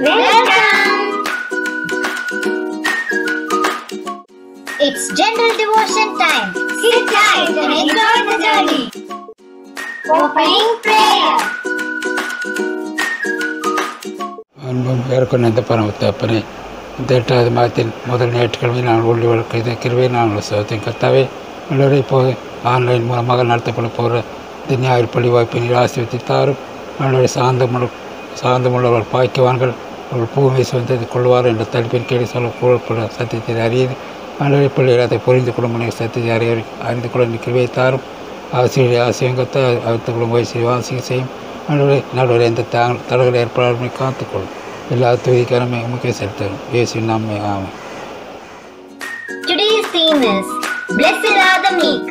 Welcome! It's general devotion time. Sit tight and enjoy the journey. Opening prayer. அன்பும் பேருக்கும் இந்த பரமத்து அப்பனே இந்த எட்டாவது மாதத்தின் முதல் ஞாயிற்றுக்கிழமை நான் உள்ளி வழக்கு கிருவை நான் உங்களை சோதத்தின் கத்தாவே உள்ளவரை இப்போது ஆன்லைன் மூலமாக நடத்தப்பட போகிற இந்த ஞாயிறு பள்ளி வாய்ப்பினை ஆசிரியத்தை தாரும் நல்லவரை சாந்தமுள்ள சாந்தமுள்ளவர் பாக்கியவான்கள் அவர்கள் பூமி சுதந்திரத்தை கொள்வார் என்ற தலைப்பின் கீழே சொல்ல கூறப்பட சத்தியத்தை அறியுது நல்லவரை பிள்ளைகள் அதை புரிந்து கொள்ள முடியும் சத்தியத்தை அறிய அறிந்து கொள்ள கிருவை தாரும் ஆசிரியர் ஆசியங்கத்தை அவித்துக்குள்ள முயற்சி வாசிக்க செய்யும் நடுவரை நடுவரை எந்த தடங்கள் ஏற்படாமல் காத்துக்கொள்ளும் எல்லா துதிக்காரமே முக்கிய செலுத்தரும் இயேசு நாமே ஆமாம் Today's theme is Blessed are the meek.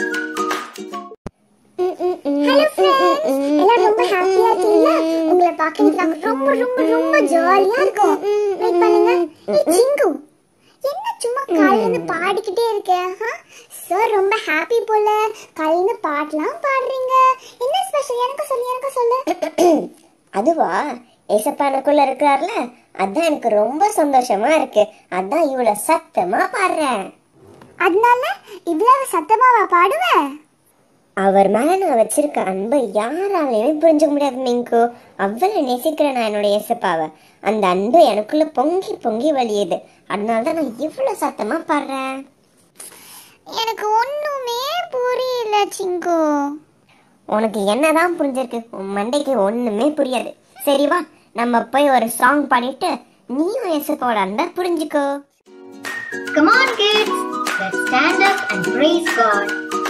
Hello friends எல்லாம் ரொம்ப ஹாப்பியா இருக்கீங்களா உங்களை பார்க்கறது நாங்க ரொம்ப ரொம்ப ரொம்ப ஜாலியா இருக்கோம் வெயிட் பண்ணுங்க ஏய் சிங்கு என்ன சும்மா காலையில பாடிக்கிட்டே இருக்க சார் ரொம்ப ஹாப்பி போல காலையில பாட்டெல்லாம் பாடுறீங்க என்ன ஸ்பெஷல் எனக்கு சொல்லு எனக்கு சொல்லு அதுவா ஏசப்பானுக்குள்ள இருக்கிறார்ல அதான் எனக்கு ரொம்ப சந்தோஷமா இருக்கு அதான் இவ்வளவு சத்தமா பாடுறேன் அதனால இவ்வளவு சத்தமாவா பாடுவேன் அவர் மேல நான் வச்சிருக்க அன்பை யாராலையுமே புரிஞ்சுக்க முடியாது நீங்கோ அவ்வளவு நேசிக்கிறேன் நான் என்னோட ஏசப்பாவை அந்த அன்பு எனக்குள்ள பொங்கி பொங்கி வழியுது அதனால தான் நான் இவ்வளவு சத்தமா பாடுறேன் எனக்கு ஒண்ணுமே புரியல சிங்கு உனக்கு என்னதான் புரிஞ்சிருக்கு உன் மண்டைக்கு ஒண்ணுமே புரியாது சரி வா நம்ம போய் ஒரு சாங் பாடிட்டு நீயும் ஏசப்பாவோட அன்பை புரிஞ்சுக்கோ Come on, kids. Let's stand up and praise God.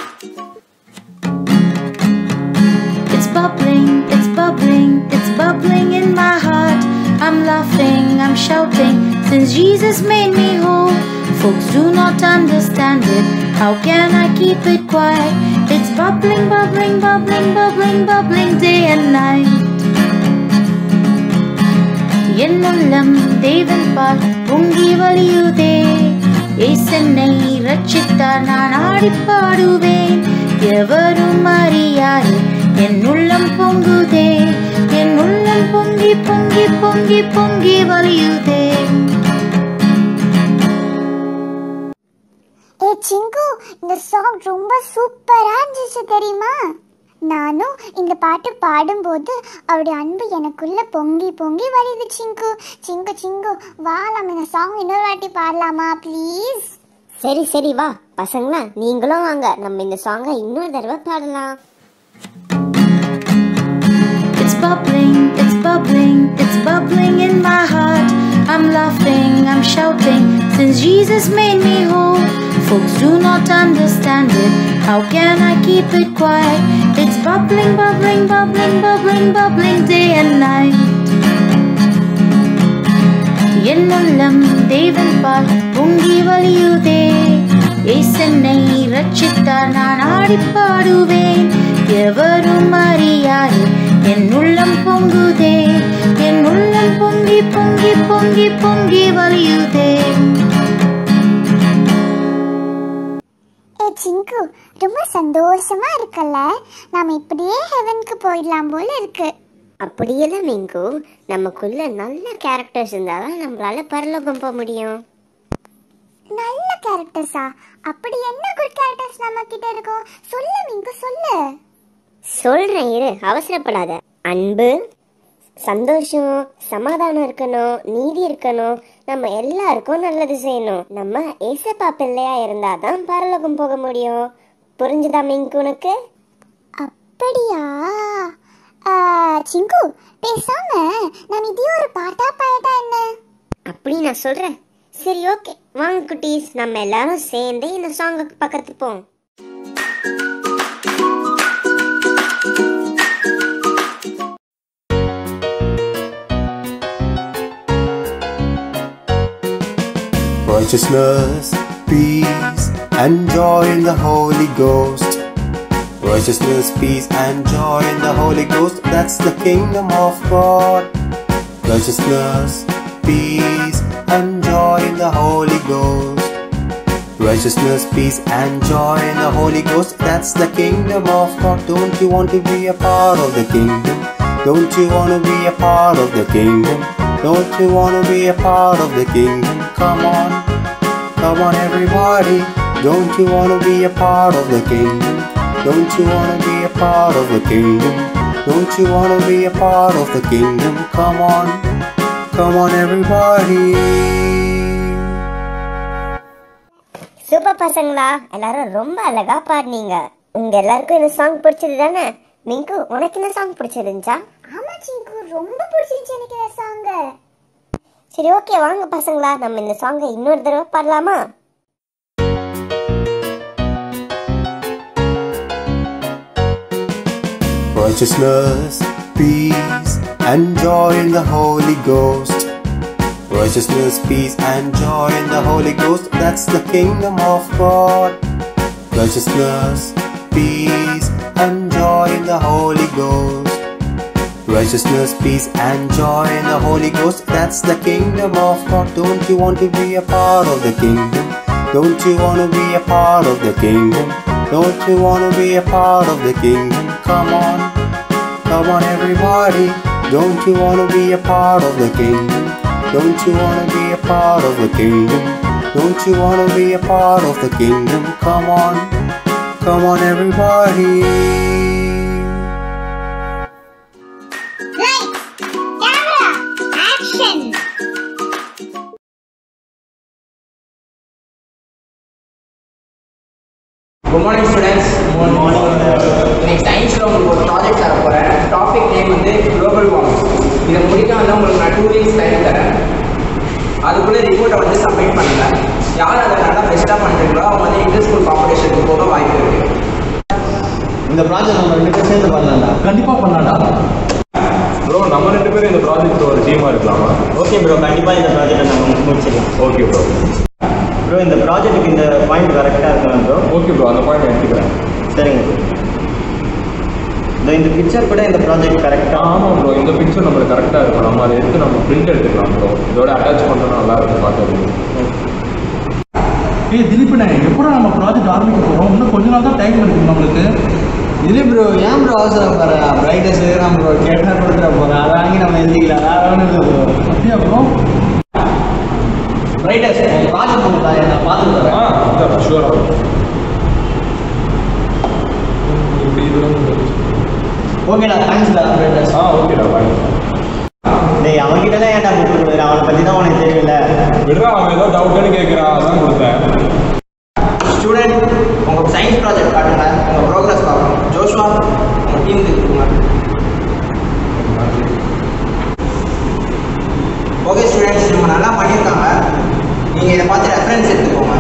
It's bubbling, it's bubbling, it's bubbling in my heart. I'm laughing, I'm shouting, since Jesus made me whole. Folks do not understand it. How can I keep it quiet? It's bubbling, bubbling, bubbling, bubbling, bubbling day and night. என் உள்ளம் தேவன் பால் பொங்கி வழியுதே ஏசென்னை ரட்சித்தார் நான் ஆடி பாடுவேன் எவரும் அறியாரு என் உள்ளம் பொங்குதே என் உள்ளம் பொங்கி பொங்கி பொங்கி பொங்கி வழியுதே ஏ சிங்கு இந்த சாங் ரொம்ப சூப்பரா இருந்துச்சு தெரியுமா நானும் இந்த பாட்டு பாடும்போது அவருடைய அன்பு எனக்குள்ள பொங்கி பொங்கி வழியுது சிங்கு சிங்கு சிங்கு வா நம்ம இந்த சாங் இன்னொரு வாட்டி பாடலாமா ப்ளீஸ் சரி சரி வா பசங்களா நீங்களும் வாங்க நம்ம இந்த சாங்கை இன்னொரு தடவை பாடலாம் It's bubbling, it's bubbling, it's bubbling in my heart. I'm laughing, I'm shouting, since Jesus made me whole. Folks do not understand it. How can I keep it quiet? It's bubbling, bubbling, bubbling, bubbling, bubbling day and night. என் உள்ளம் தேவன் பால் பொங்கி வழியுதே ஏசென்னை ரட்சித்தார் நான் ஆடி பாடுவேன் எவரும் அறியாரு என் உள்ளம் பொங்குதே என் உள்ளம் பொங்கி பொங்கி பொங்கி பொங்கி வழியுதே ஏ சிங்கு ரொம்ப சந்தோஷமா இருக்கல்ல நாம இப்படியே ஹெவனுக்கு போயிடலாம் போல இருக்கு அப்படியெல்லாம் மிங்கு நமக்குள்ள நல்ல கேரக்டர்ஸ் இருந்தாதான் நம்மளால பரலோகம் போக முடியும் நல்ல கேரக்டர்ஸா அப்படி என்ன குட் கேரக்டர்ஸ் நம்ம கிட்ட இருக்கும் சொல்லு மிங்கு சொல்லு சொல்றேன் இரு அவசரப்படாத அன்பு சந்தோஷம் சமாதானம் இருக்கணும் நீதி இருக்கணும் நம்ம எல்லாருக்கும் நல்லது செய்யணும் நம்ம ஏசப்பா பிள்ளையா இருந்தாதான் பரலோகம் போக முடியும் புரிஞ்சுதா மிங்கு உனக்கு அப்படியா ஆ, சிங்கு பேசாம நம்ம இதையும் ஒரு பாட்டா பாடட்டா என்ன அப்படி நான் சொல்றேன் சரி ஓகே வாங்க குட்டீஸ் நம்ம எல்லாரும் சேர்ந்து இந்த சாங்குக்கு பக்கத்து போம் Righteousness, peace, and joy in the Holy Ghost. Righteousness, peace, and joy in the Holy Ghost. That's the kingdom of God. Righteousness, peace, and joy in the Holy Ghost. Righteousness, peace, and joy in the Holy Ghost. That's the kingdom of God. Don't you want to be a part of the kingdom? Don't you want to be a part of the kingdom? Don't you wanna be a part of the kingdom? Come on, come on everybody. Don't you wanna be a part of the kingdom? Don't you wanna be a part of the kingdom? Don't you wanna be a part of the kingdom? Come on, come on everybody. Super பசங்களா எல்லாரும் ரொம்ப அழகா பாடினீங்க உங்க எல்லாருக்கும் இந்த song பிடிச்சது தானே மிங்கு உனக்கு இந்த சாங் பிடிச்சிருந்துச்சா ஆமா சிங்கு ரொம்ப பிடிச்சிருந்துச்சு எனக்கு இந்த சாங் சரி ஓகே வாங்க பசங்களா நம்ம இந்த சாங்கை இன்னொரு தடவை பாடலாமா Righteousness, peace, and joy in the Holy Ghost. Righteousness, peace, and joy in the Holy Ghost. That's the kingdom of God. Righteousness, peace, and joy in the Holy Ghost. Righteousness, peace, and joy in the Holy Ghost. That's the kingdom of God. Don't you want to be a part of the kingdom? Don't you want to be a part of the kingdom? Don't you want to be a part of the kingdom? Come on, come on, everybody. Don't you want to be a part of the kingdom? Don't you want to be a part of the kingdom? Don't you want to be a part of the kingdom? Come on, come on, everybody. Light camera action good morning students good morning இன்னைக்கு சயின்ஸில் உங்களுக்கு ஒரு project தர போகிறேன் topic name வந்து global warming இதை முடிக்க வந்து உங்களுக்கு நான் டூ வீக்ஸ் டைம் தரேன் அதுக்குள்ளே ரிப்போர்ட்டை வந்து சப்மிட் பண்ணுங்க யார் அதை நல்லா பெஸ்ட்டாக பண்ணுறீங்களோ அவங்க வந்து இன்டர் ஸ்கூல் காம்படிஷனுக்கு போக வாய்ப்பு இருக்குது இந்த ப்ராஜெக்ட் நம்ம ரெண்டு பேரும் சேர்ந்து பண்ணலாம்டா கண்டிப்பா பண்ணலாம்டா ப்ரோ நம்ம ரெண்டு பேரும் இந்த ப்ராஜெக்ட் ஒரு டீமாக இருக்கலாமா ஓகே ப்ரோ கண்டிப்பாக இந்த ப்ராஜெக்ட்டை நம்ம முடிச்சிடலாம் ஓகே ப்ரோ ப்ரோ இந்த ப்ராஜெக்ட்டுக்கு இந்த பாயிண்ட் கரெக்டாக இருக்கலாம் ப்ரோ ஓகே ப்ரோ அந்த பாயிண்ட் எடுத்துக்கிறேன் சரிங்க ப்ரோ இந்த இந்த பிக்சர் கூட இந்த ப்ராஜெக்ட் கரெக்டாக ஆமாம் ப்ரோ இந்த பிக்சர் நம்மளுக்கு கரெக்டாக இருக்கும் நம்ம அதை எடுத்து நம்ம பிரிண்ட் எடுத்துக்கலாம் ப்ரோ இதோட அட்டாச் பண்ணோம்னா நல்லா இருக்கும் பார்க்கறதுக்கு ஏய் திலீப்ண்ணே எப்போ நம்ம ப்ராஜெக்ட் ஆரம்பிக்க போகிறோம் இன்னும் கொஞ்ச நாள் தான் டைம் இருக்கு நம்மளுக்கு இல்லை ப்ரோ ஏன் ப்ரோ அவசரம் பாரு பிரைட்னஸ் தான் ப்ரோ கேட்டால் கொடுத்துட போகிறேன் அதை வாங்கி நம்ம எழுதிக்கலாம் வேறு ஒன்றும் இல்லை ப்ரோ அப்படியா ப்ரோ பிரைட்டஸ் ப்ராஜெக்ட் பண்ணுறா நான் பார்த்து தரேன் ஆ இதான் ஷூராக இப்படி இதெல்லாம் ஓகேடா தேங்க்ஸ்டா பிரைட்டஸ் ஆ ஓகேடா பாய் டேய் அவன்கிட்டலாம் ஏன்டா புக் கொடுக்குறேன் அவனை பற்றி தான் உனக்கு தெரியல விடுறா அவன் ஏதோ டவுட்டுன்னு கேட்குறான் அதான் கொடுத்தேன் ஸ்டூடெண்ட் உங்கள் சயின்ஸ் ப்ராஜெக்ட் காட்டுங்க உங்கள் ப்ரோக்ரஸ் பார்க்கணும் ஜோஷ்வா உங்கள் டீமுக்கு கொடுங்க ஓகே ஸ்டூடெண்ட்ஸ் இவங்க நல்லா பண்ணியிருக்காங்க நீங்கள் இதை பார்த்து ரெஃபரன்ஸ் எடுத்துக்கோங்க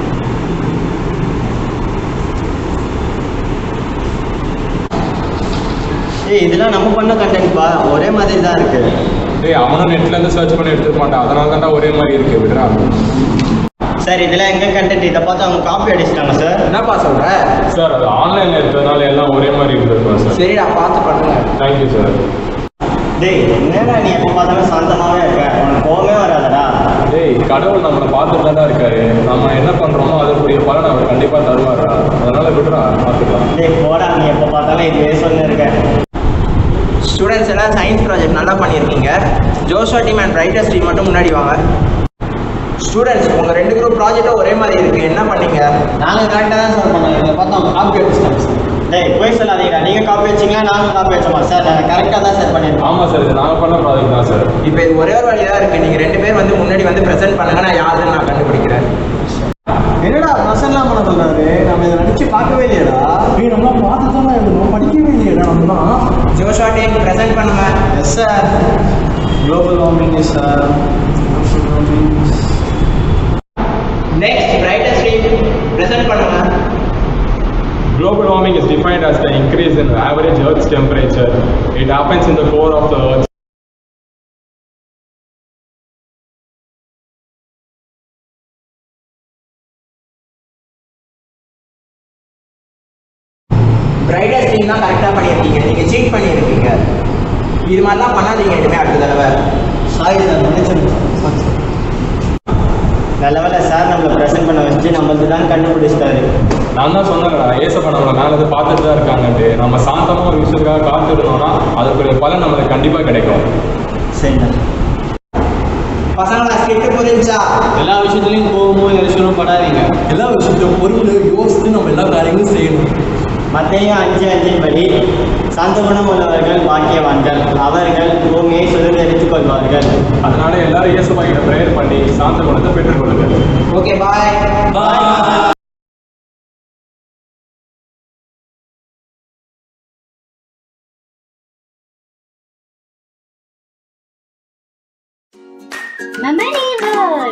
ஏய் இதெல்லாம் நம்ம பண்ண கண்டென்ட் பா ஒரே மாதிரி தான் இருக்கு டேய் அவனும் நெட்லேருந்து சர்ச் பண்ணி எடுத்துக்க மாட்டான் அதனால தான்டா ஒரே மாதிரி இருக்கு விடுறா சார் இதெல்லாம் எங்க கண்டென்ட் இதை பார்த்து அவங்க காப்பி அடிச்சிட்டாங்க சார் என்னப்பா சொல்கிற சார் அது ஆன்லைனில் இருக்கிறதுனால எல்லாம் ஒரே மாதிரி இருந்திருக்கும் சார் சரிடா பார்த்து பண்ணுங்க தேங்க்யூ சார் டேய் என்னடா நீ எப்போ பார்த்தாலும் சாந்தமாவே இருக்க உனக்கு கோவமே வராதடா டேய் கடவுள் நம்மளை பார்த்துட்டு தான் இருக்காரு நம்ம என்ன பண்றோமோ அதுக்குரிய பலன் அவர் கண்டிப்பா தருவாரா அதனால விடுறா பார்த்துக்கலாம் டேய் போடா நீ எப்போ பார்த்தாலும் இதுவே சொல்லி இருக்க ஸ்டூடெண்ட்ஸ் எல்லாம் சயின்ஸ் ப்ராஜெக்ட் நல்லா பண்ணியிருக்கீங்க Joshua team and brightest team மட்டும் முன்னாடி வாங்க ஸ்டூடெண்ட்ஸ் உங்கள் ரெண்டு குரூப் ப்ராஜெக்ட்டும் ஒரே மாதிரி இருக்குது என்ன பண்ணீங்க நாங்கள் கரெக்டாக தான் சார் பண்ணோம் எங்களை பார்த்து அவங்க காப்பி அடிச்சிட்டாங்க சார் டேய் போய் சொல்லாதீங்கடா நீங்கள் காப்பி வச்சிங்களா நாங்கள் காப்பி வச்சோமா சார் நாங்கள் கரெக்டாக தான் சார் பண்ணியிருக்கோம் ஆமா சார் இது நாங்க பண்ண ப்ராஜெக்ட் தான் சார் இப்போ இது ஒரே ஒரு வழி தான் இருக்குது நீங்கள் ரெண்டு பேர் வந்து முன்னாடி வந்து ப்ரெசென்ட் பண்ணுங்க நான் யாருன்னு நான் கண்டுபிடிக்கிறேன் என்னடா பசங்களாம் பண்ண சொல்றாரு நம்ம இதை நடிச்சு பார்க்கவே இல்லையடா ஏய் நம்மளாம் பார்த்து தான் எழுதணும் படிக்கவே இல்லையேடா நம்மலாம் ஜோஷா டீம் ப்ரெசென்ட் பண்ணுங்க yes sir global warming is sir next brightest team present பண்ணுங்க Global warming is defined as the increase in average Earth's temperature. It happens in the core of the Earth. Brightest team தான் கரெக்டாக பண்ணியிருக்கீங்க நீங்கள் seat பண்ணியிருக்கீங்க இது மாதிரிலாம் பண்ணாதீங்க இனிமேல் அடுத்த தடவை சாரி சார் மன்னிச்சிருங்க நல்ல வேலை சார் நம்மளை ப்ரெசென்ட் பண்ண வச்சு நம்மளுக்கு தான் கண்டுபிடிச்சிட்டாரு நான் தான் சொன்னேன்டா ஏசப்பா நம்மளை மேலே இருந்து பார்த்துட்டு தான் இருக்காங்கன்ட்டு நம்ம சாந்தமாக ஒரு விஷயத்துக்காக காத்திருந்தோம்னா அதுக்குரிய பலன் நம்மளுக்கு கண்டிப்பாக கிடைக்கும் சரிண்ணா எல்லா விஷயத்துலையும் கோவமும் எரிச்சலும் படாதீங்க எல்லா விஷயத்தையும் பொறுமையை யோசித்து நம்ம எல்லா காரியங்களும் செய்யணும் மத்திய அஞ்சு அஞ்சின் படி சாந்த குணம் உள்ளவர்கள் பாக்கியவான்கள் அவர்கள் பூமியை சுதந்திரித்துக் கொள்வார்கள் அதனால எல்லாரும் இயேசுப்பா கிட்ட ப்ரேயர் பண்ணி சாந்த குணத்தை பெற்றுக்கொள்ளுங்க okay bye bye Memory word.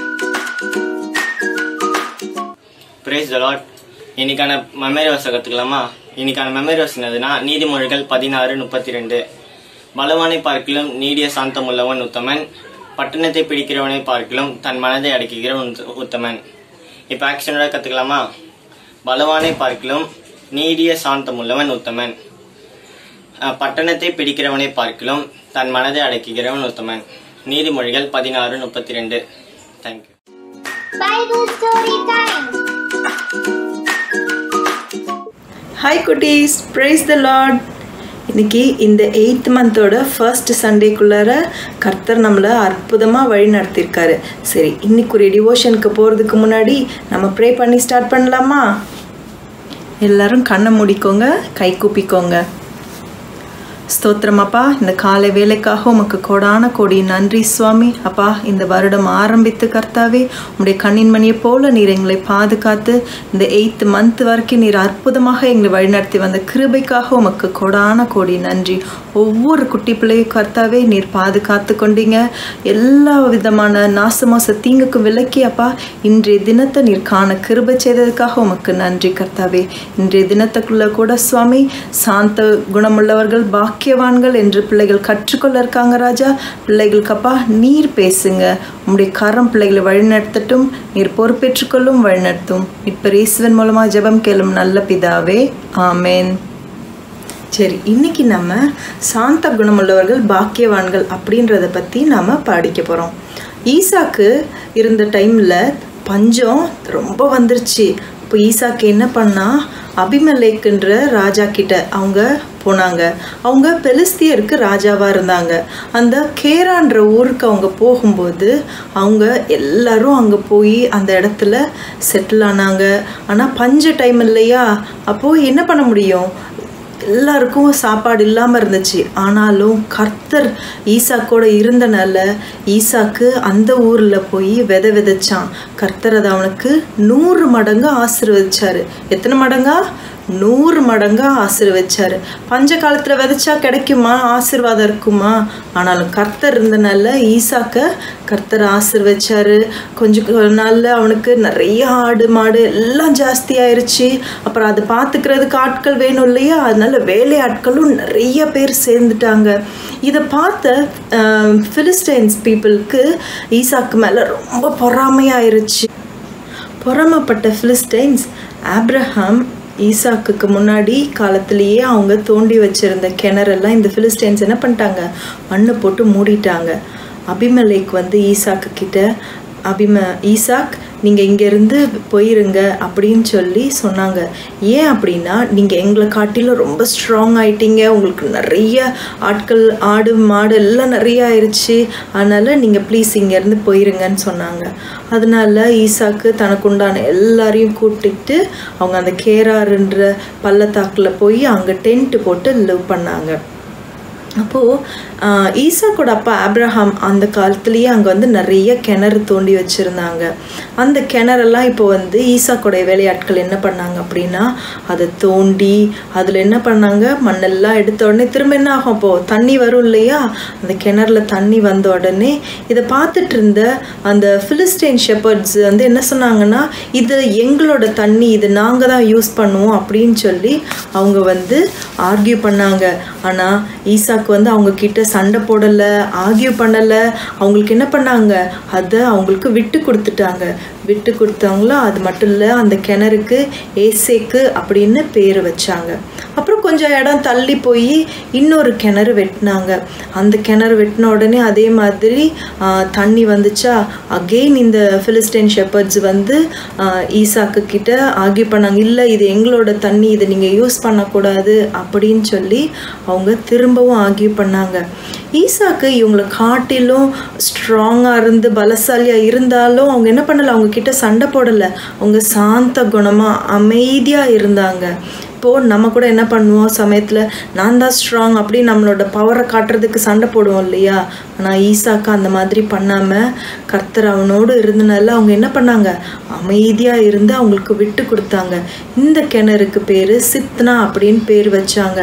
Praise the Lord இன்னைக்கான மெமரி வசம் கற்றுக்கலாமா இன்னைக்கான மெமரி வசம் என்னதுன்னா நீதிமொழிகள் பதினாறு முப்பத்தி ரெண்டு பலவானை பார்க்கிலும் நீடிய சாந்தமுள்ளவன் உத்தமன் பட்டணத்தை பிடிக்கிறவனை பார்க்கிலும் தன் மனதை அடக்குகிறவன் உத்த- உத்தமன் இப்போ ஆக்ஷனோட கற்றுக்கலாமா பலவானை பார்க்கிலும் நீடிய சாந்தமுள்ளவன் உத்தமன் அஹ், பட்டணத்தை பிடிக்கிறவனை பார்க்கிலும் தன் மனதை அடக்குகிறவன் உத்தமன் நீதிமொழிகள் பதினாறு முப்பத்தி ரெண்டு thank you Bible story time. Hi குட்டீஸ் praise த லார்ட் இன்னைக்கு இந்த எயித் மந்தோட ஃபர்ஸ்ட் சண்டேக்குள்ளார கர்த்தர் நம்மளை அற்புதமாக வழி நடத்தியிருக்காரு சரி இன்னைக்கு ஒரு டிவோஷனுக்கு போகிறதுக்கு முன்னாடி நம்ம ப்ரே பண்ணி ஸ்டார்ட் பண்ணலாமா எல்லாரும் கண்ணை மூடிக்கோங்க கை கூப்பிக்கோங்க ஸ்தோத்திரம் அப்பா இந்த காலை வேலைக்காக உமக்கு கோடான கோடி நன்றி சுவாமி அப்பா இந்த வருடம் ஆரம்பித்து கர்த்தாவே உம்முடைய கண்ணின் மணியை போல நீர் எங்களை பாதுகாத்து இந்த எயித்து மந்த் வரைக்கும் நீர் அற்புதமாக எங்களை வழிநடத்தி வந்த கிருபைக்காக உமக்கு கோடான கோடி நன்றி ஒவ்வொரு குட்டி பிள்ளையும் கர்த்தாவே நீர் பாதுகாத்து கொண்டீங்க எல்லா விதமான நாசமோச தீங்குக்கு விலக்கி அப்பா இன்றைய தினத்தை நீர் காண கிருபை செய்ததுக்காக உமக்கு நன்றி கர்த்தாவே இன்றைய தினத்துக்குள்ள கூட சுவாமி சாந்த குணமுள்ளவர்கள் பாக்கியவான்கள் என்று பிள்ளைகள் கற்றுக்கொள்ள இருக்காங்க ராஜா பிள்ளைகளுக்கு அப்பா நீர் பேசுங்க உம்முடைய கரம் பிள்ளைகளை வழிநடத்தட்டும் நீர் பொறுப்பேற்றுக்கொள்ளும் வழிநடத்தும் இப்போ இயேசுவின் மூலமா ஜெபம் கேளும் நல்ல பிதாவே ஆமேன் சரி இன்னைக்கு நம்ம சாந்த குணமுள்ளவர்கள் பாக்கியவான்கள் அப்படின்றத பற்றி நாம் படிக்க போகிறோம் ஈசாக்கு இருந்த டைமில் பஞ்சம் ரொம்ப வந்துருச்சு இப்போ ஈசாக்கு என்ன பண்ணா அபிமலேக்குன்ற ராஜா கிட்ட அவங்க போனாங்க அவங்க பெலிஸ்தியருக்கு ராஜாவாக இருந்தாங்க அந்த கேரான்ற ஊருக்கு அவங்க போகும்போது அவங்க எல்லாரும் அங்கே போய் அந்த இடத்துல செட்டில் ஆனாங்க ஆனால் பஞ்ச டைம் இல்லையா அப்போது என்ன பண்ண முடியும் எல்லாருக்கும் சாப்பாடு இல்லாமல் இருந்துச்சு ஆனாலும் கர்த்தர் ஈசாக்கோட இருந்தனால ஈசாக்கு அந்த ஊரில் போய் விதை விதைச்சான் கர்த்தர் அதை அவனுக்கு நூறு மடங்கு ஆசீர்வதிச்சாரு எத்தனை மடங்கா நூறு மடங்கா ஆசீர்வதிச்சாரு பஞ்ச காலத்தில் விதைச்சா கிடைக்குமா ஆசீர்வாதம் இருக்குமா ஆனாலும் கர்த்தர் இருந்தனால ஈசாக்க கர்த்தர் ஆசீர்வதிச்சாரு கொஞ்சம் கொ- நாள்ல அவனுக்கு நிறைய ஆடு மாடு எல்லாம் ஜாஸ்தி ஆயிருச்சு அப்புறம் அதை பார்த்துக்கிறதுக்கு ஆட்கள் வேணும் இல்லையா அதனால வேலை ஆட்களும் நிறைய பேர் சேர்ந்துட்டாங்க இதை பார்த்த ஃபிலிஸ்டைன்ஸ் பீப்புளுக்கு ஈசாக்கு மேலே ரொம்ப பொறாமையாயிருச்சு பொறாமப்பட்ட ஃபிலிஸ்டைன்ஸ் ஆப்ரஹாம் ஈசாக்குக்கு முன்னாடி காலத்திலேயே அவங்க தோண்டி வச்சிருந்த கிணறெல்லாம் இந்த ஃபிலிஸ்டைன்ஸ் என்ன பண்ணிட்டாங்க மண்ணை போட்டு மூடிட்டாங்க அபிமலேக் வந்து ஈசாக்கு கிட்ட அபிம ஈசாக் நீங்கள் இங்கேருந்து போயிருங்க அப்படின்னு சொல்லி சொன்னாங்க ஏன் அப்படின்னா நீங்கள் எங்களை காட்டிலும் ரொம்ப ஸ்ட்ராங் ஆயிட்டீங்க உங்களுக்கு நிறைய ஆட்கள் ஆடு மாடு எல்லாம் நிறைய ஆயிடுச்சு அதனால் நீங்கள் ப்ளீஸ் இங்கேருந்து போயிருங்கன்னு சொன்னாங்க அதனால ஈசாக்கு தனக்கு உண்டான எல்லாரையும் கூட்டிட்டு அவங்க அந்த கேராருன்ற பள்ளத்தாக்கில் போய் அங்கே டென்ட் போட்டு லிவ் பண்ணாங்க அப்போது ஈசாக்கோட அப்பா ஆப்ரஹாம் அந்த காலத்துலேயே அங்கே வந்து நிறைய கிணறு தோண்டி வச்சுருந்தாங்க அந்த கிணறெல்லாம் இப்போ வந்து ஈசாக்கோடைய வேலையாட்கள் என்ன பண்ணாங்க அப்படின்னா அதை தோண்டி அதில் என்ன பண்ணாங்க மண்ணெல்லாம் எடுத்த உடனே திரும்ப என்ன ஆகும் அப்போது தண்ணி வரும் இல்லையா அந்த கிணறுல தண்ணி வந்த உடனே இதை பார்த்துட்டு இருந்த அந்த ஃபிலிஸ்டைன் ஷெப்பர்ட்ஸ் வந்து என்ன சொன்னாங்கன்னா இது எங்களோட தண்ணி இது நாங்கள் தான் யூஸ் பண்ணுவோம் அப்படின்னு சொல்லி அவங்க வந்து ஆர்கியூ பண்ணாங்க ஆனால் ஈசாக்கு வந்து அவங்க கிட்ட சண்டை போடலை ஆர்கியூ பண்ணலை அவங்களுக்கு என்ன பண்ணாங்க அதை அவங்களுக்கு விட்டு கொடுத்துட்டாங்க விட்டு கொடுத்தவங்களோ அது மட்டும் இல்லை அந்த கிணறுக்கு ஏசேக்கு அப்படின்னு பேர் வச்சாங்க அப்புறம் கொஞ்சம் இடம் தள்ளி போய் இன்னொரு கிணறு வெட்டினாங்க அந்த கிணறு வெட்டின உடனே அதே மாதிரி ஆ, தண்ணி வந்துச்சா அகெயின் இந்த ஃபிலிஸ்டைன் ஷெப்பர்ட்ஸ் வந்து ஆ, ஈசாக்கு கிட்ட ஆர்கியூ பண்ணாங்க இல்லை இது எங்களோட தண்ணி இதை நீங்கள் யூஸ் பண்ணக்கூடாது அப்படின்னு சொல்லி அவங்க திரும்பவும் ஆர்கியூ பண்ணாங்க ஈசாக்கு இவங்களை காட்டிலும் ஸ்ட்ராங்காக இருந்து பலசாலியாக இருந்தாலும் அவங்க என்ன பண்ணலை அவங்க கிட்ட சண்டை போடலை அவங்க சாந்த குணமாக அமைதியாக இருந்தாங்க இப்போது நம்ம கூட என்ன பண்ணுவோம் சமயத்தில் நான் தான் ஸ்ட்ராங் அப்படி நம்மளோட பவரை காட்டுறதுக்கு சண்டை போடுவோம் இல்லையா ஆனால் ஈசாக்கா அந்த மாதிரி பண்ணாமல் கர்த்தர் அவனோடு இருந்தனால அவங்க என்ன பண்ணாங்க அமைதியாக இருந்து அவங்களுக்கு விட்டு கொடுத்தாங்க இந்த கிணறுக்கு பேர் சித்னா அப்படின்னு பேர் வச்சாங்க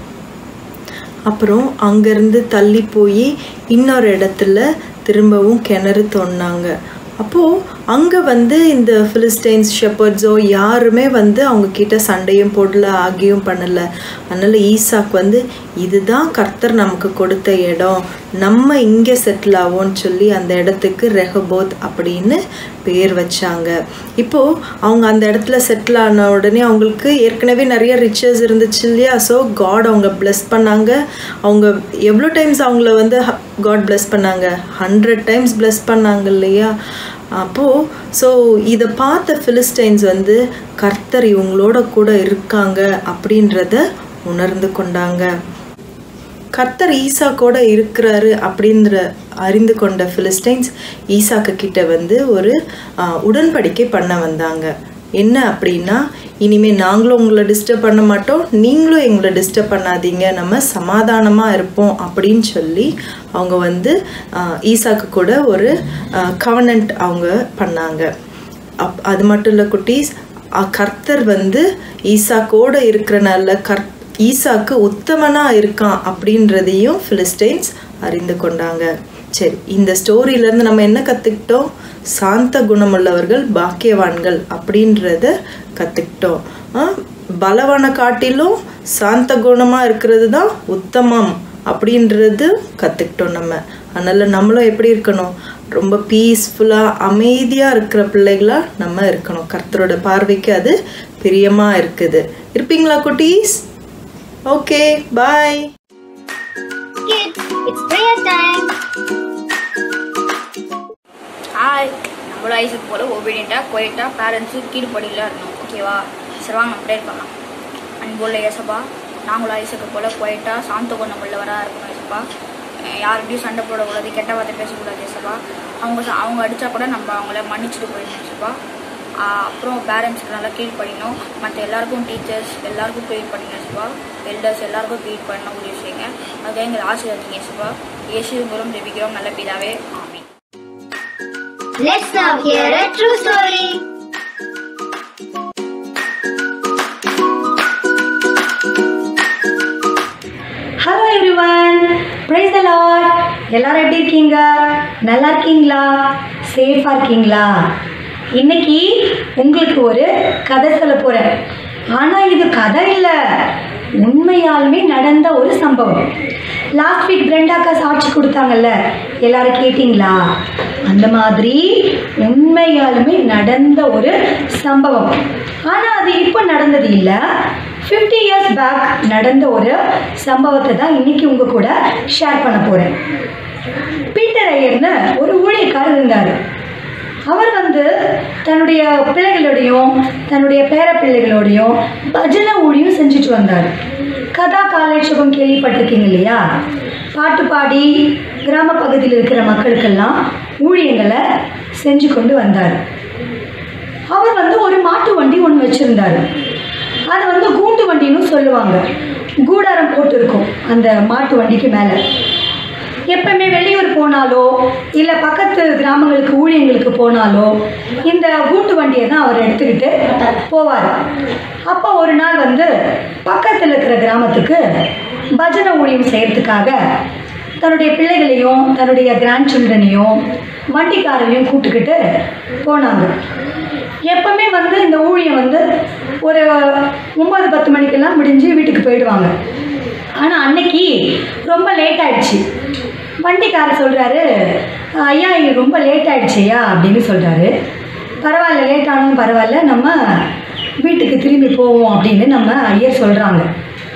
அப்புறம் அங்கேருந்து தள்ளி போய் இன்னொரு இடத்துல திரும்பவும் கிணறு தோண்டினாங்க அப்போது அங்கே வந்து இந்த ஃபிலிஸ்டைன்ஸ் ஷெப்பர்ட்ஸோ யாருமே வந்து அவங்க கிட்ட சண்டையும் போடல ஆகியும் பண்ணலை அதனால் ஈசாக் வந்து இதுதான் கர்த்தர் நமக்கு கொடுத்த இடம் நம்ம இங்கே செட்டில் ஆவோம்னு சொல்லி அந்த இடத்துக்கு ரெஹபோத் அப்படின்னு பேர் வச்சாங்க இப்போது அவங்க அந்த இடத்துல செட்டில் ஆன உடனே அவங்களுக்கு ஏற்கனவே நிறைய ரிச்சஸ் இருந்துச்சு இல்லையா ஸோ காட் அவங்க bless பண்ணாங்க அவங்க எவ்வளோ டைம்ஸ் அவங்கள வந்து காட் bless பண்ணாங்க ஹண்ட்ரட் டைம்ஸ் bless பண்ணாங்க இல்லையா அப்போது ஸோ இதை பார்த்த ஃபிலிஸ்டைன்ஸ் வந்து கர்த்தர் இவங்களோட கூட இருக்காங்க அப்படின்றத உணர்ந்து கொண்டாங்க கர்த்தர் ஈசா கூட இருக்கிறாரு அப்படின்ற அறிந்து கொண்ட ஃபிலிஸ்டைன்ஸ் ஈசாக்கு கிட்ட வந்து ஒரு ஆ, உடன்படிக்கை பண்ண வந்தாங்க என்ன அப்படின்னா இனிமே நாங்களும் உங்களை டிஸ்டர்ப் பண்ண மாட்டோம் நீங்களும் எங்களை டிஸ்டர்ப் பண்ணாதீங்க நம்ம சமாதானமாக இருப்போம் அப்படின்னு சொல்லி அவங்க வந்து ஆ, ஈசாக்கு கூட ஒரு கவனன்ட் அவங்க பண்ணாங்க அப் அது மட்டும் இல்லை குட்டீஸ் அ- கர்த்தர் வந்து ஈசாக்கோட இருக்கிறனால கர் ஈசாக்கு உத்தமனாக இருக்கான் அப்படின்றதையும் ஃபிலிஸ்டைன்ஸ் அறிந்து கொண்டாங்க சரி இந்த ஸ்டோரியிலேருந்து நம்ம என்ன கற்றுக்கிட்டோம் சாந்த குணமுள்ளவர்கள் பாக்கியவான்கள் அப்படின்றத கற்றுக்கிட்டோம் பலவான காட்டிலும் சாந்த குணமாக இருக்கிறது தான் உத்தமம் அப்படின்றது கற்றுக்கிட்டோம் நம்ம அதனால் நம்மளும் எப்படி இருக்கணும் ரொம்ப பீஸ்ஃபுல்லாக அமைதியாக இருக்கிற பிள்ளைகளா நம்ம இருக்கணும் கர்த்தரோட பார்வைக்கு அது பிரியமாக இருக்குது இருப்பீங்களா குட்டீஸ் okay bye Kids, it's prayer time. Hi நம்மளோட வயசுக்கு போல ஒபீடியண்ட்டாக குவைட்டாக பேரண்ட்ஸு கீழ்ப்படியில் இருக்கணும் ஓகேவா சரி வாங்க நம்ம ப்ரேயர் பண்ணலாம் அன்புள்ள ஏசப்பா நாங்களும் ஐசுக்கு போல குவைட்டாக சாந்த குணம் உள்ளவராக இருக்கணும் ஏசப்பா அஹ் யார்கிட்டயும் சண்டை போடக்கூடாது கெட்ட வார்த்தை பேசக்கூடாது ஏசப்பா அவங்க ச- அவங்க அடித்தா கூட நம்ம அவங்கள மன்னிச்சுட்டு போயிடணும் ஏசப்பா ஆஹ் அப்புறம் பேரண்ட்ஸ்க்கு நல்லா கீழ்ப்படிணும் மற்ற எல்லாருக்கும் டீச்சர்ஸ் எல்லாருக்கும் ப்ரீட் பண்ணணும் ஏசப்பா எல்டர்ஸ் எல்லாருக்கும் ப்ரீட் பண்ண உதவி செய்யுங்க அதுக்காக எங்களை ஆசீர்வதிங்க ஏசப்பா இயேசு மூலம் ஜெபிக்கிறோம் நல்ல பிதாவே amen Let's now hear a true story. Hello everyone praise the Lord எல்லாரும் எப்படி இருக்கீங்க நல்லா இருக்கீங்களா சேஃபாக இருக்கீங்களா இன்னைக்கு உங்களுக்கு ஒரு கதை சொல்ல போகிறேன் ஆனால் இது கதை இல்லை உண்மையாலுமே நடந்த ஒரு சம்பவம் லாஸ்ட் வீக் பிரெண்டாக்கா சாட்சி கொடுத்தாங்கல்ல எல்லாரும் கேட்டிங்களா அந்த மாதிரி உண்மையாலுமே நடந்த ஒரு சம்பவம் ஆனால் அது இப்போ நடந்தது இல்லை ஃபிஃப்டி இயர்ஸ் பேக் நடந்த ஒரு சம்பவத்தை தான் இன்னைக்கு உங்க கூட ஷேர் பண்ண போகிறேன் பீட்டர் ஐயர்னு ஒரு ஊழியக்காரர் இருந்தார் அவர் வந்து தன்னுடைய பிள்ளைகளோடையும் தன்னுடைய பேர பிள்ளைகளோடையும் பஜனை ஊழியம் செஞ்சுட்டு வந்தார் கதா காலேட்சகம் கேள்விப்பட்டிருக்கீங்க இல்லையா பாட்டு பாடி கிராம பகுதியில் இருக்கிற மக்களுக்கெல்லாம் ஊழியங்களை செஞ்சு கொண்டு வந்தார் அவர் வந்து ஒரு மாட்டு வண்டி ஒன்று வச்சுருந்தார் அது வந்து கூண்டு வண்டின்னு சொல்லுவாங்க கூடாரம் போட்டு இருக்கும் அந்த மாட்டு வண்டிக்கு மேலே எப்பவுமே வெளியூர் போனாலோ இல்லை பக்கத்து கிராமங்களுக்கு ஊழியங்களுக்கு போனாலோ இந்த கூட்டு வண்டியை தான் அவர் எடுத்துக்கிட்டு போவார் அப்போ ஒரு நாள் வந்து பக்கத்தில் இருக்கிற கிராமத்துக்கு பஜனை ஊழியம் செய்கிறதுக்காக தன்னுடைய பிள்ளைகளையும் தன்னுடைய கிராண்ட் சில்ட்ரனையும் வண்டிக்காரரையும் கூப்பிட்டுக்கிட்டு போனாங்க எப்பவுமே வந்து இந்த ஊழியம் வந்து ஒரு ஒம்பது பத்து மணிக்கெல்லாம் முடிஞ்சு வீட்டுக்கு போயிடுவாங்க ஆனால் அன்னைக்கு ரொம்ப லேட் ஆயிடுச்சு வண்டிக்காரர் சொல்கிறாரு ஐயா இது ரொம்ப லேட் ஆயிடுச்சுயா அப்படின்னு சொல்கிறாரு பரவாயில்ல லேட் ஆனாலும் பரவாயில்ல நம்ம வீட்டுக்கு திரும்பி போவோம் அப்படின்னு நம்ம ஐயர் சொல்கிறாங்க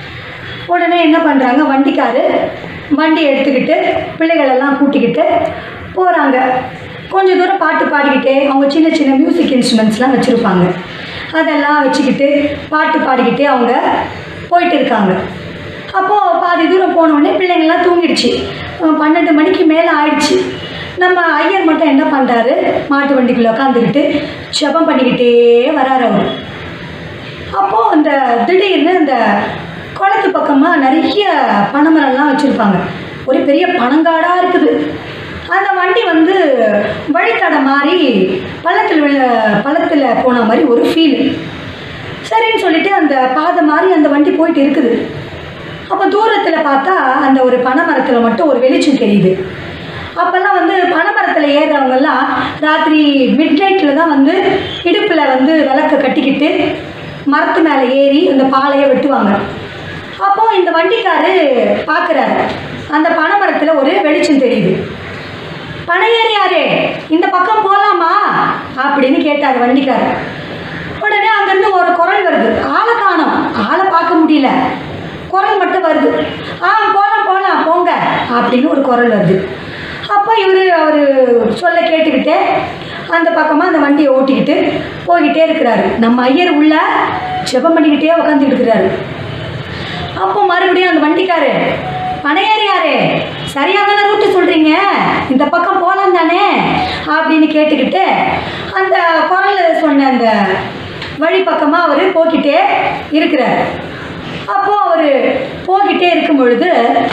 உடனே என்ன பண்ணுறாங்க வண்டிக்காரு வண்டி எடுத்துக்கிட்டு பிள்ளைகளெல்லாம் கூட்டிக்கிட்டு போகிறாங்க கொஞ்சம் தூரம் பாட்டு பாடிக்கிட்டே அவங்க சின்ன சின்ன மியூசிக் இன்ஸ்ட்ருமெண்ட்ஸ்லாம் வச்சுருப்பாங்க அதெல்லாம் வச்சுக்கிட்டு பாட்டு பாடிக்கிட்டே அவங்க போயிட்டு இருக்காங்க அப்போது பாதி தூரம் போனோடனே பிள்ளைங்கள்லாம் தூங்கிடுச்சு அஹ் பன்னெண்டு மணிக்கு மேலே ஆயிடுச்சு நம்ம ஐயர் மட்டும் என்ன பண்ணுறாரு மாட்டு வண்டிக்குள்ளே உட்காந்துக்கிட்டு ஜெபம் பண்ணிக்கிட்டே வராரு அவர் அப்போது அந்த திடீர்னு இந்த குளத்து பக்கமாக நிறைய பனைமரம்லாம் வச்சுருப்பாங்க ஒரு பெரிய பனங்காடாக இருக்குது அந்த வண்டி வந்து வழித்தட மாதிரி பள்ளத்தில் விழ பள்ளத்தில் போன மாதிரி ஒரு ஃபீல் சரின்னு சொல்லிட்டு அந்த பாதை மாதிரி அந்த வண்டி போயிட்டு இருக்குது அப்போ தூரத்தில் பார்த்தா அந்த ஒரு பனைமரத்தில் மட்டும் ஒரு வெளிச்சம் தெரியுது அப்போல்லாம் வந்து பனைமரத்தில் ஏறுறவங்கெல்லாம் ராத்திரி மிட் நைட்டில் தான் வந்து இடுப்பில் வந்து விளக்க கட்டிக்கிட்டு மரத்து மேலே ஏறி அந்த பாலையை வெட்டுவாங்க அப்போது இந்த வண்டிக்காரு பார்க்குறாரு அந்த பனைமரத்தில் ஒரு வெளிச்சம் தெரியுது பனையேறியாரே இந்த பக்கம் போகலாமா அப்படின்னு கேட்டார் வண்டிக்காரர் உடனே அங்கேருந்து ஒரு குரல் வருது ஆளை காணோம் ஆளை பார்க்க முடியல குரல் மட்டும் வருது ஆ போகலாம் போகலாம் போங்க அப்படின்னு ஒரு குரல் வருது அப்போ இவர் அவர் சொல்ல கேட்டுக்கிட்டே அந்த பக்கமாக அந்த வண்டியை ஓட்டிக்கிட்டு போய்கிட்டே இருக்கிறாரு நம்ம ஐயர் உள்ள ஜெபம் பண்ணிக்கிட்டே உட்காந்துக்கிட்டு இருக்கிறாரு அப்போ மறுபடியும் அந்த வண்டிக்காரு பனையேறியாரே சரியான ரூட்டு சொல்கிறீங்க இந்த பக்கம் போகலாம் தானே அப்படின்னு கேட்டுக்கிட்டு அந்த குரல் சொன்ன அந்த வழி பக்கமாக அவர் போய்கிட்டே இருக்கிறார் அப்போது அவர் போய்கிட்டே இருக்கும் பொழுது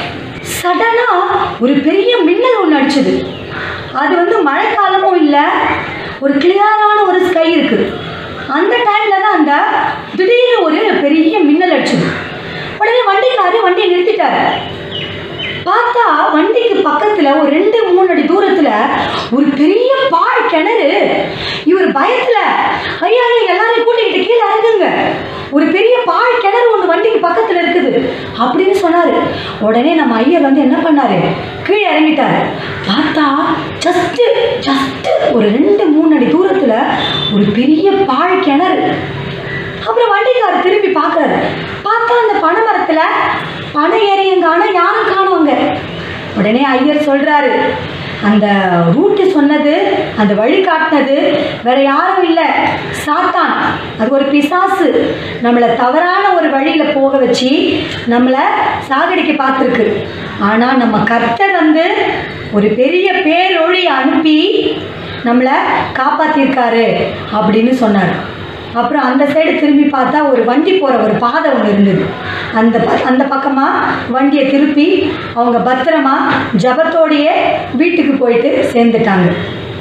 சடனாக ஒரு பெரிய மின்னல் ஒன்று அடிச்சுது அது வந்து மழைக்காலமும் இல்லை ஒரு கிளியரான ஒரு ஸ்கை இருக்குது அந்த டைமில் தான் அந்த திடீர்னு ஒரு பெரிய மின்னல் அடிச்சுது உடனே வண்டிக்காரு வண்டியை நிறுத்திட்டாரு பார்த்தா வண்டிக்கு பக்கத்துல ஒரு ரெண்டு மூணு அடி தூரத்துல ஒரு பெரிய பாறை கிணறு இவர் பயத்துல ஐயா ஐயா, எல்லாரையும் கூட்டிக்கிட்டு கீழே இறங்குங்க ஒரு பெரிய பாறை கிணறு ஒன்று வண்டிக்கு பக்கத்துல இருக்குது அப்படின்னு சொன்னாரு உடனே நம்ம ஐயர் வந்து என்ன பண்ணாரு கீழே இறங்கிட்டாரு பார்த்தா ஜஸ்ட் ஜஸ்ட் ஒரு ரெண்டு மூணு அடி தூரத்துல ஒரு பெரிய பாறை கிணறு அப்புறம் வண்டிக்காரர் திரும்பி பார்க்குறாரு பார்த்தா அந்த பனை மரத்தில் பனை ஏறியங்கான யாரும் காணுவாங்க உடனே ஐயர் சொல்கிறாரு அந்த ரூட்டு சொன்னது அந்த வழி காட்டினது வேற யாரும் இல்லை சாத்தான் அது ஒரு பிசாசு நம்மளை தவறான ஒரு வழியில் போக வச்சு நம்மளை சாகடிக்க பார்த்துருக்கு ஆனால் நம்ம கர்த்தர் வந்து ஒரு பெரிய பேரொழி அனுப்பி நம்மளை காப்பாற்றிருக்காரு அப்படின்னு சொன்னார் அப்புறம் அந்த சைடு திரும்பி பார்த்தா ஒரு வண்டி போகிற ஒரு பாதை ஒன்று இருந்தது அந்த ப- அந்த பக்கமாக வண்டியை திருப்பி அவங்க பத்திரமா ஜபத்தோடையே வீட்டுக்கு போயிட்டு சேர்ந்துட்டாங்க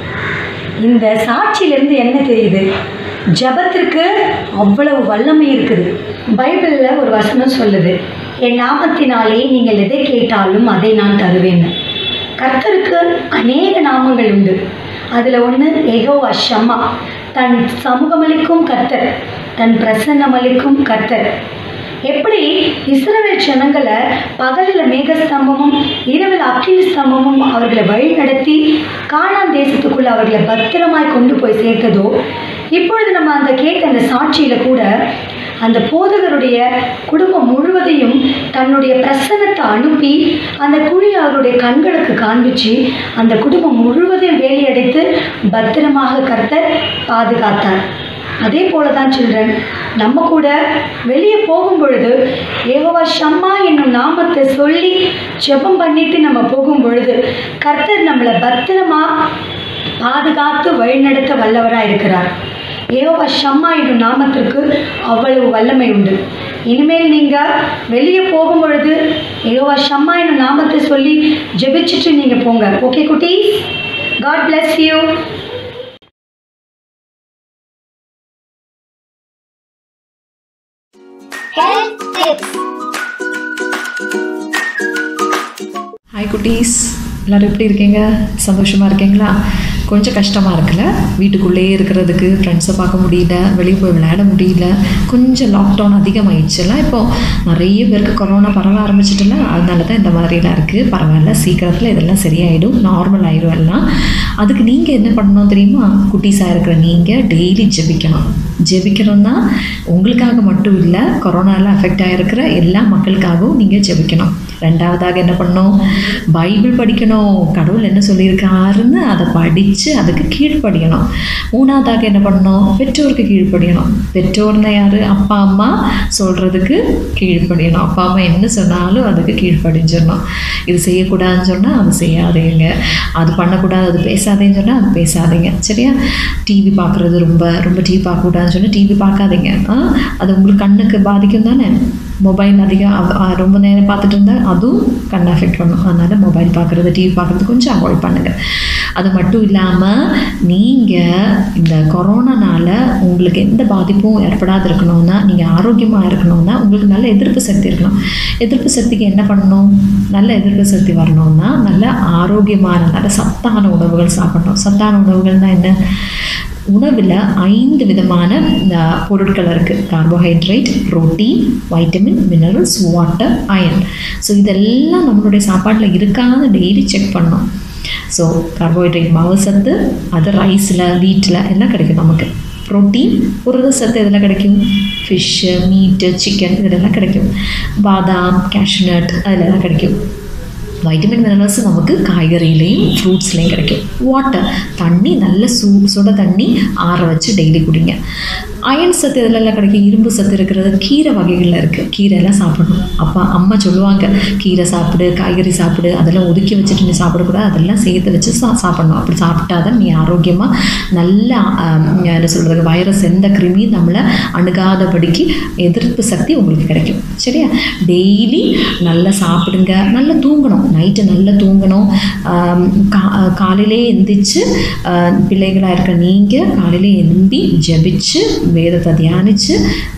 இந்த சாட்சியிலேருந்து என்ன தெரியுது ஜபத்திற்கு அவ்வளவு வல்லமை இருக்குது பைபிளில் ஒரு வசனம் சொல்லுது என் நாமத்தினாலே நீங்கள் எதை கேட்டாலும் அதை நான் தருவேன்னு கர்த்தருக்கு அநேக நாமங்கள் உண்டு அதில் ஒன்று எகோவா ஷம்மா தன் சமூகமளிக்கும் கர்த்தர் தன் பிரசன்னமளிக்கும் கர்த்தர் எப்படி இஸ்ரவேல் ஜனங்களை பகலில் மேகஸ்தம்பமும் இரவில் அக்கினி ஸ்தம்பமும் அவர்களை வழி நடத்தி கானான் தேசத்துக்குள்ள அவர்களை பத்திரமாய் கொண்டு போய் சேர்த்ததோ இப்பொழுது நம்ம அந்த கேட்ட அந்த சாட்சியில கூட அந்த போதகருடைய குடும்பம் முழுவதையும் தன்னுடைய பிரசன்னத்தை அனுப்பி அந்த குழி அவருடைய கண்களுக்கு காண்பிச்சு அந்த குடும்பம் முழுவதையும் வேலையடைத்து பத்திரமாக கர்த்தர் பாதுகாத்தார் அதே போல தான் சில்ட்ரன் நம்ம கூட வெளியே போகும் பொழுது ஏகோவா ஷம்மா என்னும் நாமத்தை சொல்லி ஜெபம் பண்ணிட்டு நம்ம போகும் பொழுது கர்த்தர் நம்மளை பத்திரமா பாதுகாத்து வழிநடத்த வல்லவராக இருக்கிறார் ஏகோவா ஷம்மா என்னும் நாமத்திற்கு அவ்வளவு வல்லமை உண்டு இனிமேல் நீங்கள் வெளியே போகும் பொழுது ஏகோவா ஷம்மா என்னும் நாமத்தை சொல்லி ஜெபிச்சுட்டு நீங்கள் போங்க ஓகே குட்டீஸ் God bless you Health tips. Hi குட்டீஸ் எல்லோரும் எப்படி இருக்கீங்க சந்தோஷமாக இருக்கீங்களா கொஞ்சம் கஷ்டமாக இருக்குல்ல வீட்டுக்குள்ளேயே இருக்கிறதுக்கு ஃப்ரெண்ட்ஸை பார்க்க முடியல வெளியே போய் விளையாட முடியல கொஞ்சம் லாக்டவுன் அதிகமாயிடுச்சுல இப்போ நிறைய பேருக்கு கொரோனா பரவ ஆரம்பிச்சிட்டுல அதனால தான் இந்த மாதிரிலாம் இருக்குது பரவாயில்ல சீக்கிரத்தில் இதெல்லாம் சரியாயிடும் நார்மல் ஆயிடும் எல்லாம் அதுக்கு நீங்கள் என்ன பண்ணணும் தெரியுமா குட்டீஸாக இருக்கிற நீங்கள் டெய்லி ஜெபிக்கணும் ஜெபிக்கணும்னா உங்களுக்காக மட்டும் இல்லை கொரோனாவில் அஃபெக்ட் ஆகிருக்கிற எல்லா மக்களுக்காகவும் நீங்கள் ஜெபிக்கணும் ரெண்டாவதாக என்ன பண்ணணும் பைபிள் படிக்கணும் கடவுள் என்ன சொல்லியிருக்காருன்னு அதை படித்து அதுக்கு கீழ்ப்படியணும் மூணாவதாக என்ன பண்ணணும் பெற்றோருக்கு கீழ்ப்படியணும் பெற்றோர்னா யார் அப்பா அம்மா சொல்கிறதுக்கு கீழ்ப்படியணும் அப்பா அம்மா என்ன சொன்னாலும் அதுக்கு கீழ்ப்படிஞ்சிடணும் இது செய்யக்கூடாதுன்னு சொன்னால் அது செய்யாதீங்க அது பண்ணக்கூடாது அது பேசாதேன்னு சொன்னால் அது பேசாதீங்க சரியா டிவி பார்க்குறது ரொம்ப ரொம்ப டிவி பார்க்கக்கூடாதுன்னு சொன்னால் டிவி பார்க்காதீங்க ஆ அது உங்களுக்கு கண்ணுக்கு பாதிக்கும் தானே மொபைல் அதிகம் அவ- ஆ, ரொம்ப நேரம் பார்த்துட்டு இருந்தால் அதுவும் கண் அஃபெக்ட் பண்ணும் அதனால் மொபைல் பார்க்குறது டிவி பார்க்குறது கொஞ்சம் அவாய்ட் பண்ணுங்கள் அது மட்டும் இல்லாமல் நீங்கள் இந்த கொரோனானால உங்களுக்கு எந்த பாதிப்பும் ஏற்படாது இருக்கணும்னா நீங்கள் ஆரோக்கியமாக இருக்கணும்னா உங்களுக்கு நல்ல எதிர்ப்பு சக்தி இருக்கணும் எதிர்ப்பு சக்திக்கு என்ன பண்ணணும் நல்ல எதிர்ப்பு சக்தி வரணும்னா நல்ல ஆரோக்கியமான நல்ல சத்தான உணவுகள் சாப்பிடணும் சத்தான உணவுகள்னால் என்ன உணவில் ஐந்து விதமான அஹ், பொருட்கள் இருக்குது carbohydrate protein vitamin minerals water iron so இதெல்லாம் நம்மளுடைய சாப்பாட்டில் இருக்கான்னு டெய்லி செக் பண்ணணும் ஸோ கார்போஹைட்ரேட் மாவு சத்து அது ரைஸில் வீட்டில் எல்லாம் கிடைக்கும் நமக்கு ப்ரோட்டீன் புரத சத்து இதில் கிடைக்கும் ஃபிஷ்ஷு மீட்டு சிக்கன் இதெல்லாம் கிடைக்கும் பாதாம் கேஷ்நட் அதிலெல்லாம் கிடைக்கும் வைட்டமின் மினரல்ஸ் நமக்கு காய்கறியிலையும் ஃப்ரூட்ஸ்லேயும் கிடைக்கும் வாட்டர் தண்ணி நல்ல சூ சுட தண்ணி ஆற வச்சு டெய்லி குடிங்க அயன் சத்து இதெல்லாம் கிடைக்கும் இரும்பு சத்து இருக்கிறது கீரை வகைகளில் இருக்குது கீரை எல்லாம் சாப்பிடணும் அப்பா அம்மா சொல்லுவாங்க கீரை சாப்பிடு காய்கறி சாப்பிடு அதெல்லாம் ஒதுக்கி வச்சுட்டு நீ சாப்பிடக்கூடாது அதெல்லாம் சேர்த்து வச்சு சா சாப்பிடணும் அப்படி சாப்பிட்டா தான் நீ ஆரோக்கியமாக நல்ல ஆம், என்ன சொல்கிறது வைரஸ் எந்த கிருமி நம்மளை அணுகாதபடிக்கு எதிர்ப்பு சக்தி உங்களுக்கு கிடைக்கும் சரியா டெய்லி நல்லா சாப்பிடுங்க நல்லா தூங்கணும் நைட்டு நல்லா தூங்கணும் ஆம், கா காலையிலே எந்திரிச்சு பிள்ளைகளாக இருக்க நீங்கள் காலையிலே எழும்பி ஜெபிச்சு வேதத்தை தியானித்து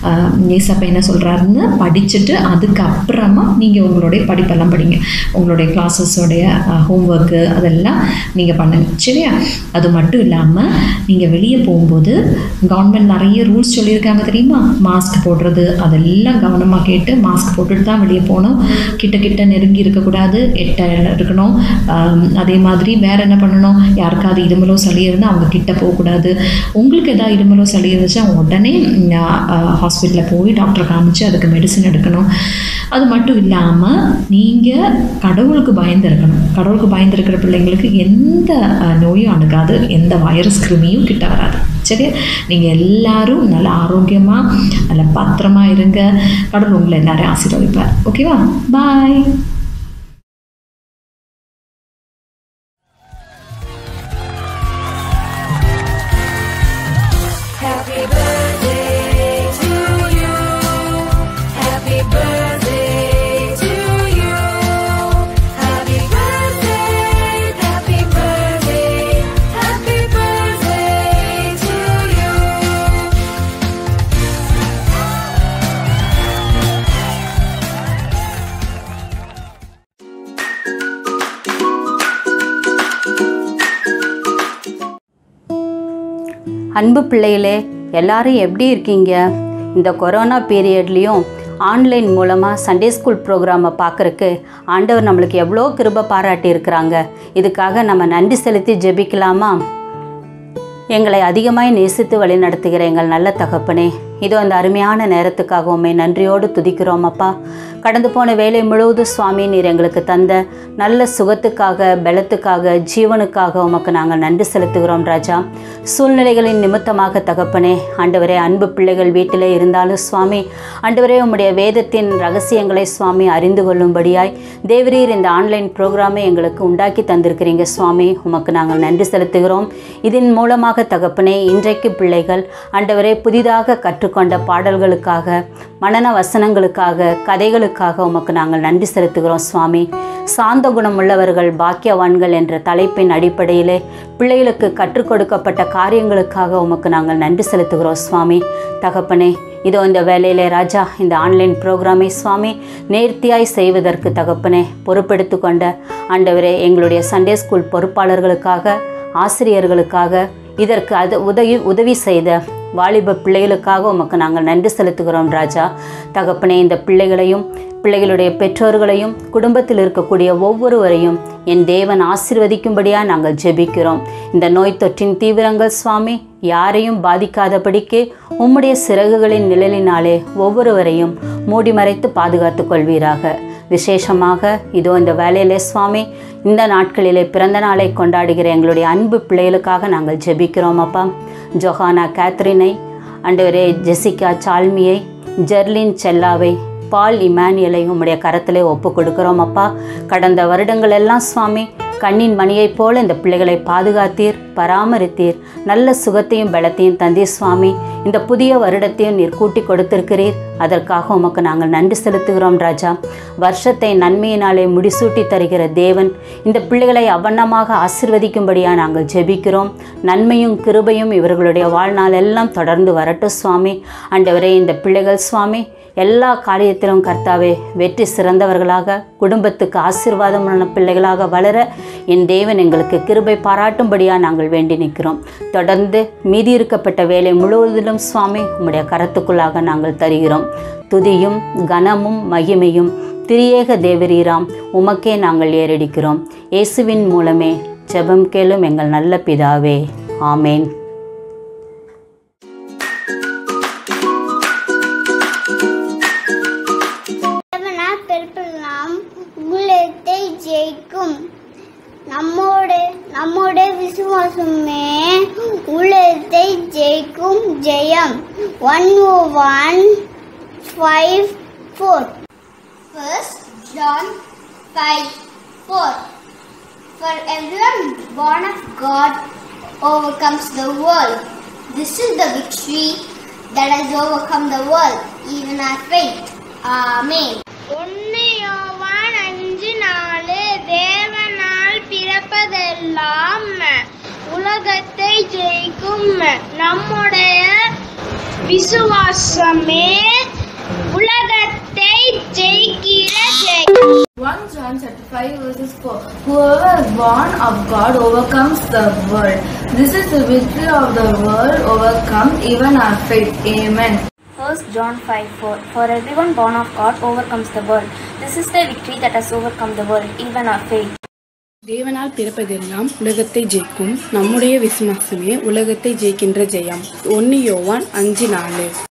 ஏசப்பா என்ன சொல்கிறாருன்னு படிச்சுட்டு அதுக்கப்புறமா நீங்கள் உங்களுடைய படிப்பெல்லாம் படிங்க உங்களுடைய கிளாஸஸோடைய ஹோம்ஒர்க்கு அதெல்லாம் நீங்கள் பண்ணுங்க சரியா அது மட்டும் இல்லாமல் நீங்கள் வெளியே போகும்போது கவர்மெண்ட் நிறைய ரூல்ஸ் சொல்லியிருக்காங்க தெரியுமா மாஸ்க் போடுறது அதெல்லாம் கவனமாக கேட்டு மாஸ்க் போட்டுட்டு தான் வெளியே போகணும் கிட்ட கிட்ட நெருங்கி இருக்கக்கூடாது எட்ட இருக்கணும் ஆம், அதே மாதிரி வேற என்ன பண்ணணும் யாருக்காவது இருமலோ சளி இருந்தால் அவங்க கிட்ட போகக்கூடாது உங்களுக்கு ஏதாவது இருமலோ சளி இருந்துச்சா உடனே ஹாஸ்பிட்டலில் போய் டாக்டரை காமிச்சு அதுக்கு மெடிசன் எடுக்கணும் அது மட்டும் இல்லாமல் நீங்கள் கடவுளுக்கு பயந்து இருக்கணும் கடவுளுக்கு பயந்து இருக்கிற பிள்ளைங்களுக்கு எந்த அஹ், நோயும் அணுகாது எந்த வைரஸ் கிருமியும் கிட்ட வராது சரியா நீங்கள் எல்லாரும் நல்ல ஆரோக்கியமாக நல்ல பத்திரமா இருங்க கடவுள் உங்களை எல்லாரையும் ஆசீர்வதிப்பார் ஓகேவா பாய் Happy birthday to you. Happy birthday to you. Happy birthday, happy birthday, happy birthday to you. அன்பு பிள்ளைகளே எல்லாரும் எப்படி இருக்கீங்க இந்த கொரோனா பீரியட்லேயும் ஆன்லைன் மூலமாக சண்டே ஸ்கூல் ப்ரோக்ராமை பார்க்குறக்கு ஆண்டவர் நம்மளுக்கு எவ்வளோ கிருபை பாராட்டி இருக்கிறாங்க இதுக்காக நம்ம நன்றி செலுத்தி ஜெபிக்கலாமா எங்களை அதிகமாய் நேசித்து வழிநடத்துகிற எங்கள் நல்ல தகப்பனே இதோ அந்த அருமையான நேரத்துக்காக உண்மை நன்றியோடு துதிக்கிறோம் அப்பா கடந்து போன வேலை முழுவதும் சுவாமி நீர் எங்களுக்கு தந்த நல்ல சுகத்துக்காக பலத்துக்காக ஜீவனுக்காக உமக்கு நாங்கள் நன்றி செலுத்துகிறோம் ராஜா சூழ்நிலைகளின் நிமித்தமாக தகப்பனே ஆண்டவரே அன்பு பிள்ளைகள் வீட்டிலே இருந்தாலும் சுவாமி ஆண்டவரே உம்முடைய வேதத்தின் ரகசியங்களை சுவாமி அறிந்து கொள்ளும்படியாய் தேவரீர் இந்த ஆன்லைன் ப்ரோக்ராமை எங்களுக்கு உண்டாக்கி தந்திருக்கிறீங்க சுவாமி உமக்கு நாங்கள் நன்றி செலுத்துகிறோம் இதன் மூலமாக தகப்பனே இன்றைக்கு பிள்ளைகள் ஆண்டவரே புதிதாக கற்றுக்கொண்ட பாடல்களுக்காக மனன வசனங்களுக்காக கதைகளுக்காக உமக்கு நாங்கள் நன்றி செலுத்துகிறோம் சுவாமி சாந்த குணமுள்ளவர்கள் பாக்கியவான்கள் என்ற தலைப்பின் அடிப்படையிலே பிள்ளைகளுக்கு கற்றுக் கொடுக்கப்பட்ட காரியங்களுக்காக உமக்கு நாங்கள் நன்றி செலுத்துகிறோம் சுவாமி தகப்பனே இதோ இந்த வேலையிலே ராஜா இந்த ஆன்லைன் ப்ரோக்ராமை சுவாமி நேர்த்தியாய் செய்வதற்கு தகப்பனே பொறுப்பெடுத்து கொண்ட ஆண்டவரே எங்களுடைய சண்டே ஸ்கூல் பொறுப்பாளர்களுக்காக ஆசிரியர்களுக்காக இதற்கு அது உதவி உதவி செய்த வாலிப பிள்ளைகளுக்காக உமக்கு நாங்கள் நன்றி செலுத்துகிறோம் ராஜா தகப்பனே இந்த பிள்ளைகளையும் பிள்ளைகளுடைய பெற்றோர்களையும் குடும்பத்தில் இருக்கக்கூடிய ஒவ்வொருவரையும் என் தேவன் ஆசிர்வதிக்கும்படியாக நாங்கள் ஜெபிக்கிறோம் இந்த நோய் தொற்றின் தீவிரங்கள் சுவாமி யாரையும் பாதிக்காதபடிக்கு உம்முடைய சிறகுகளின் நிழலினாலே ஒவ்வொருவரையும் மூடி மறைத்து பாதுகாத்து கொள்வீராக விசேஷமாக இதோ இந்த வேலையிலே சுவாமி இந்த நாட்களிலே பிறந்த நாளை கொண்டாடுகிற எங்களுடைய அன்பு பிள்ளைகளுக்காக நாங்கள் ஜெபிக்கிறோம் அப்பா ஜொஹானா கேத்ரினை அண்டவரே ஜெசிகா சால்மியை ஜெர்லின் செல்லாவை பால் இமானியலை உம்முடைய கரத்திலே ஒப்பு கொடுக்கிறோம் அப்பா கடந்த வருடங்கள் எல்லாம் சுவாமி கண்ணின் மணியைப் போல இந்த பிள்ளைகளை பாதுகாத்தீர் பராமரித்தீர் நல்ல சுகத்தையும் பலத்தையும் தந்தீர் சுவாமி இந்த புதிய வருடத்தையும் நீர் கூட்டி கொடுத்திருக்கிறீர் அதற்காக உமக்கு நாங்கள் நன்றி செலுத்துகிறோம் ராஜா வருஷத்தை நன்மையினாலே முடிசூட்டி தருகிற தேவன் இந்த பிள்ளைகளை அவண்ணமாக ஆசிர்வதிக்கும்படியாக நாங்கள் ஜெபிக்கிறோம் நன்மையும் கிருபையும் இவர்களுடைய வாழ்நாள் எல்லாம் தொடர்ந்து வரட்டும் சுவாமி ஆண்டவரே இந்த பிள்ளைகள் சுவாமி எல்லா காரியத்திலும் கர்த்தாவே வெற்றி சிறந்தவர்களாக குடும்பத்துக்கு ஆசீர்வாதமான பிள்ளைகளாக வளர என் தேவன் எங்களுக்கு கிருபை பாராட்டும்படியாக நாங்கள் வேண்டி நிற்கிறோம் தொடர்ந்து மீதி இருக்கப்பட்ட வேலை முழுவதிலும் சுவாமி உம்முடைய கரத்துக்குள்ளாக நாங்கள் தருகிறோம் துதியும் கனமும் மகிமையும் திரியேக தேவரீராம் உமக்கே நாங்கள் ஏறடிக்கிறோம் இயேசுவின் மூலமே ஜெபம் கேளும் எங்கள் நல்ல பிதாவே ஆமேன் தேவனால் பெருப்பெல்லாம் உலகத்தை ஜெயிக்கும் நம்மோட நம்மோட விசுவாசமே உலகத்தை ஜெயிக்கும் ஜெயம் one O one five four first John five four For everyone born of God overcomes the world. This is the victory that has overcome the world, even our faith. Amen. ஒன்னு யோவான் அஞ்சு நாலு தேவனால் பிறப்பதெல்லாம் உலகத்தை ஜெயிக்கும் நம்முடைய விசுவாசமே உலகத்தை ஜெயிக்கிற ஜெயம் 1 John chapter 5 verses 4 Whoever is born of God overcomes the world. This is the victory of the world overcome even our faith. Amen. 1 John 5 4 For everyone born of God overcomes the world. This is the victory that has overcome the world, even our faith. தேவனால் பிறப்பதெல்லாம் உலகத்தை ஜெயிக்கும் நம்முடைய விசுவாசமே உலகத்தை ஜெயிக்கின்ற ஜெயம் ஒன்னு யோவான் அஞ்சு நாலு